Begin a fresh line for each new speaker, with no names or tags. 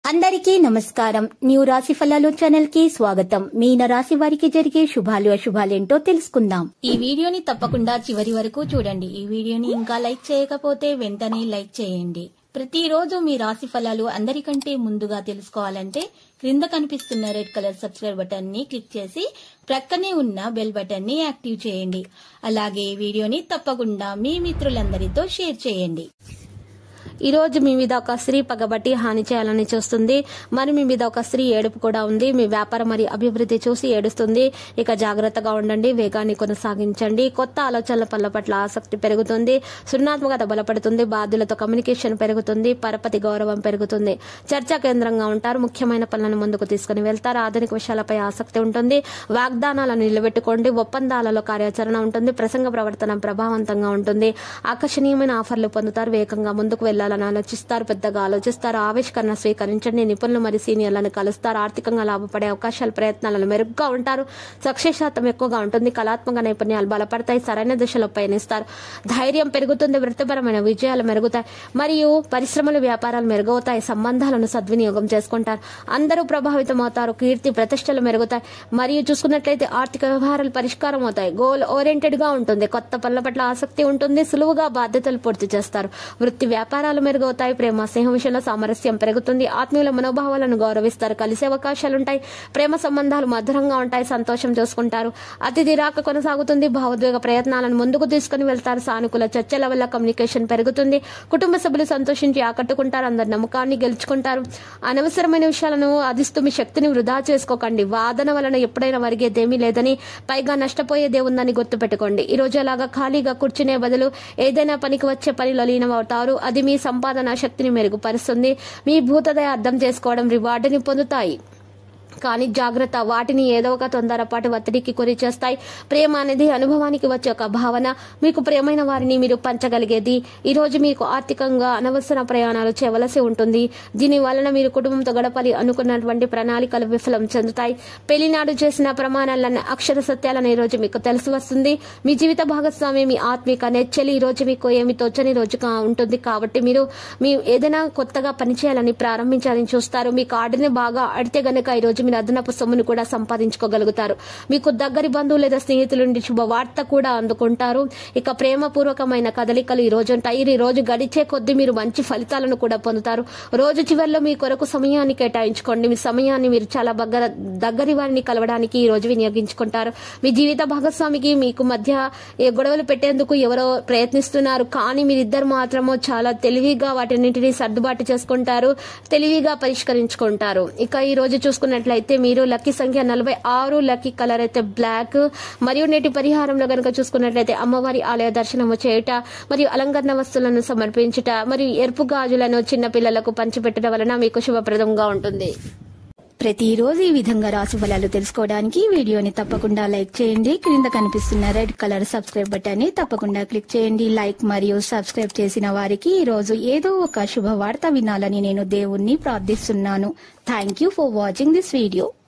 అందరికీ నమస్కారం న్యూ రాశి ఫలాలు ఛానల్ కి స్వాగతం మీన రాశి వారికి జరిగే శుభాలు అశుభాలేంటో తెలుసుకుందాం ఈ వీడియోని తప్పకుండా చివరి వరకు చూడండి ఈ వీడియోని ఇంకా లైక్ చేయకపోతే వెంటనే లైక్ చేయండి ప్రతిరోజు మీ రాశి ఫలాలు అందరికంటే ముందుగా తెలుసుకోవాలంటే క్రింద కనిపిస్తున్న రెడ్ కలర్ సబ్స్క్రైబ్ బటన్ ని క్లిక్ చేసి ప్రక్కనే ఉన్న బెల్ బటన్ ని యాక్టివ్ చేయండి అలాగే ఈ వీడియోని తప్పకుండా మీ మిత్రులందరితో షేర్ చేయండి
ఈ రోజు మీ మీద ఒక స్త్రీ పగబట్టి హాని చేయాలని చూస్తుంది మరి మీ మీద ఒక స్త్రీ ఏడుపు కూడా ఉంది మీ వ్యాపారం మరి అభివృద్ధి చూసి ఏడుస్తుంది ఇక జాగ్రత్తగా ఉండండి వేగాన్ని కొనసాగించండి కొత్త ఆలోచనల పనుల పట్ల ఆసక్తి పెరుగుతుంది సృణాత్మకత బలపడుతుంది బాధ్యులతో కమ్యూనికేషన్ పెరుగుతుంది పరపతి గౌరవం పెరుగుతుంది చర్చా కేంద్రంగా ఉంటారు ముఖ్యమైన పనులను ముందుకు తీసుకుని వెళ్తారు ఆధునిక విషయాలపై ఆసక్తి ఉంటుంది వాగ్దానాలను నిలబెట్టుకోండి ఒప్పందాలలో కార్యాచరణ ఉంటుంది ప్రసంగ ప్రవర్తన ప్రభావవంతంగా ఉంటుంది ఆకర్షణీయమైన ఆఫర్లు పొందుతారు వేగంగా ముందుకు వెళ్లాలని ఆలోచిస్తారు పెద్దగా ఆలోచిస్తారు ఆవిష్కరణ స్వీకరించండి నిపుణులు మరియు సీనియర్లను కలుస్తారు ఆర్థికంగా లాభపడే అవకాశాలు ప్రయత్నాలను మెరుగ్గా ఉంటారు సక్సెస్ శాతం ఎక్కువగా ఉంటుంది కళాత్మక నైపుణ్యాలు బలపడతాయి సరైన దిశలో పయనిస్తారు ధైర్యం పెరుగుతుంది వృత్తిపరమైన విజయాలు మెరుగుతాయి మరియు పరిశ్రమలు వ్యాపారాలు మెరుగవుతాయి సంబంధాలను సద్వినియోగం చేసుకుంటారు అందరూ ప్రభావితం అవుతారు కీర్తి ప్రతిష్టలు మెరుగుతాయి మరియు చూసుకున్నట్లయితే ఆర్థిక వ్యవహారాలు పరిష్కారం అవుతాయి గోల్ ఓరియంటెడ్ గా ఉంటుంది కొత్త పనుల పట్ల ఆసక్తి ఉంటుంది సులువుగా బాధ్యతలు పూర్తి చేస్తారు వృత్తి వ్యాపారాలు మెరుగవుతాయి ప్రేమ స్నేహం విషయంలో సామరస్యం పెరుగుతుంది ఆత్మీయుల మనోభావాలను గౌరవిస్తారు కలిసే అవకాశాలుంటాయి ప్రేమ సంబంధాలు మధురంగా ఉంటాయి సంతోషం చూసుకుంటారు అతిథి రాక కొనసాగుతుంది భావోద్వేగ ప్రయత్నాలను ముందుకు తీసుకుని వెళ్తారు సానుకూల చర్చల వల్ల కమ్యూనికేషన్ పెరుగుతుంది కుటుంబ సభ్యులు సంతోషించి ఆకట్టుకుంటారు అందరి నమ్మకాన్ని గెలుచుకుంటారు అనవసరమైన విషయాలను అదిస్తూ మీ శక్తిని వృధా చేసుకోకండి వాదన వలన ఎప్పుడైనా వరిగేదేమీ లేదని పైగా నష్టపోయేదే ఉందని గుర్తుపెట్టుకోండి ఈ రోజు అలాగా ఖాళీగా కూర్చునే బదులు ఏదైనా పనికి వచ్చే పనిలో లీనమవుతారు అది మీ సంపాదన శక్తిని మెరుగుపరుస్తుంది మీ భూతదయ అర్థం చేసుకోవడం రివార్డుని పొందుతాయి కానీ జాగ్రత్త వాటిని ఏదో ఒక తొందరపాటు ఒత్తిడికి గురి చేస్తాయి ప్రేమ అనేది అనుభవానికి వచ్చే ఒక భావన మీకు ప్రియమైన వారిని మీరు పంచగలిగేది ఈ రోజు మీకు ఆర్థికంగా అనవసర ప్రయాణాలు చేయవలసి ఉంటుంది దీని వలన మీరు కుటుంబంతో గడపాలి అనుకున్నటువంటి ప్రణాళికలు విఫలం చెందుతాయి పెళ్లినాడు చేసిన ప్రమాణాలన్న అక్షర సత్యాలను ఈ రోజు మీకు తెలిసి వస్తుంది మీ జీవిత భాగస్వామి మీ ఆత్మిక నెచ్చలి ఈ రోజు మీకు ఏమి తోచని రోజుగా ఉంటుంది కాబట్టి మీరు మీ ఏదైనా కొత్తగా పనిచేయాలని ప్రారంభించాలని చూస్తారు మీ కార్డుని బాగా అడితే గనక ఈ రోజు మీరు అదనపు సొమ్మును కూడా సంపాదించుకోగలుగుతారు మీకు దగ్గరి బంధువు లేదా స్నేహితుల నుండి శుభవార్త కూడా అందుకుంటారు ఇక ప్రేమపూర్వకమైన కదలికలు ఈ రోజు ఉంటాయి ఈ రోజు గడిచే కొద్దీ మీరు మంచి ఫలితాలను కూడా పొందుతారు రోజు చివరిలో మీ కొరకు సమయాన్ని కేటాయించుకోండి మీ సమయాన్ని మీరు చాలా దగ్గర దగ్గరి వారిని కలవడానికి ఈ రోజు వినియోగించుకుంటారు మీ జీవిత భాగస్వామికి మీకు మధ్య ఏ గొడవలు పెట్టేందుకు ఎవరో ప్రయత్నిస్తున్నారు కానీ మీరిద్దరు మాత్రము చాలా తెలివిగా వాటిన్నింటినీ సర్దుబాటు చేసుకుంటారు తెలివిగా పరిష్కరించుకుంటారు ఇక ఈ రోజు చూసుకున్నట్లయితే మీరు లక్కీ సంఖ్య నలభై ఆరు లక్కీ కలర్ అయితే బ్లాక్ మరియు నేటి పరిహారంలో కనుక చూసుకున్నట్లయితే అమ్మవారి ఆలయ దర్శనము చేయుట మరియు అలంకరణ వస్తువులను సమర్పించుట మరియు ఎరుపు గాజులను చిన్న పిల్లలకు పంచిపెట్టడం వలన మీకు శుభప్రదంగా ఉంటుంది
ప్రతిరోజు ఈ విధంగా రాశి ఫలాలు తెలుసుకోవడానికి వీడియోని తప్పకుండా లైక్ చేయండి క్రింద కనిపిస్తున్న రెడ్ కలర్ సబ్స్క్రైబ్ బటన్ ని తప్పకుండా క్లిక్ చేయండి లైక్ మరియు సబ్స్క్రైబ్ చేసిన వారికి ఈ రోజు ఏదో ఒక శుభవార్త వినాలని నేను దేవుణ్ణి ప్రార్థిస్తున్నాను thank you for watching this video